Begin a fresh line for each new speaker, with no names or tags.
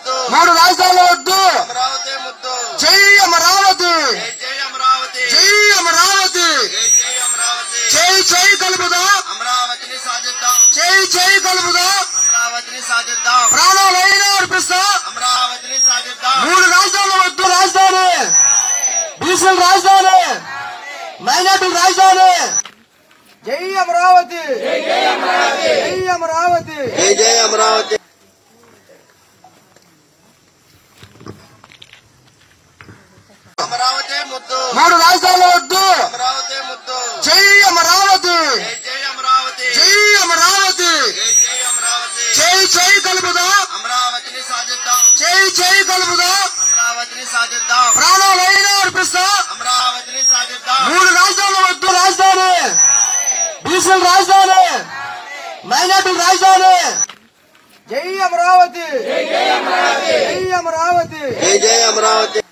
ముద్దు
మూడు రాజధానుల వద్దు
అమరావతి ముద్దు
జై అమరావతి
జై జై అమరావతి
జై అమరావతి
జై జై అమరావతి
జై జై కలుపుదా
అమరావతిని సాధిద్దాం
జై జై కలుపుదా
అమరావతిని సాధిద్దాం
ప్రాణాలైనా అర్పిస్తా
అమరావతిని సాధిద్దాం
మూడు రాజధానుల వద్దు రాజధాని బీసీల రాజధాని మైనార్టీల రాజధాని జై అమరావతి జై అమరావతి
జై జై అమరావతి అమరావతి ముద్దు
మూడు రాజధానుల వద్దు
అమరావతి ముద్దు
జై అమరావతి
జై జై అమరావతి
జై అమరావతి
జై జై అమరావతి
జై జై కలుపుదా
అమరావతిని సాధిద్దాం
జై జై కలుపుదా
అమరావతిని సాధిద్దాం
ప్రాణాలైనా అర్పిస్తా
అమరావతిని సాధిద్దాం
మూడు రాజధానుల వద్దు రాజధాని బీసీల రాజధాని మైనార్టీల రాజధాని జై అమరావతి జై అమరావతి
జై జై అమరావతి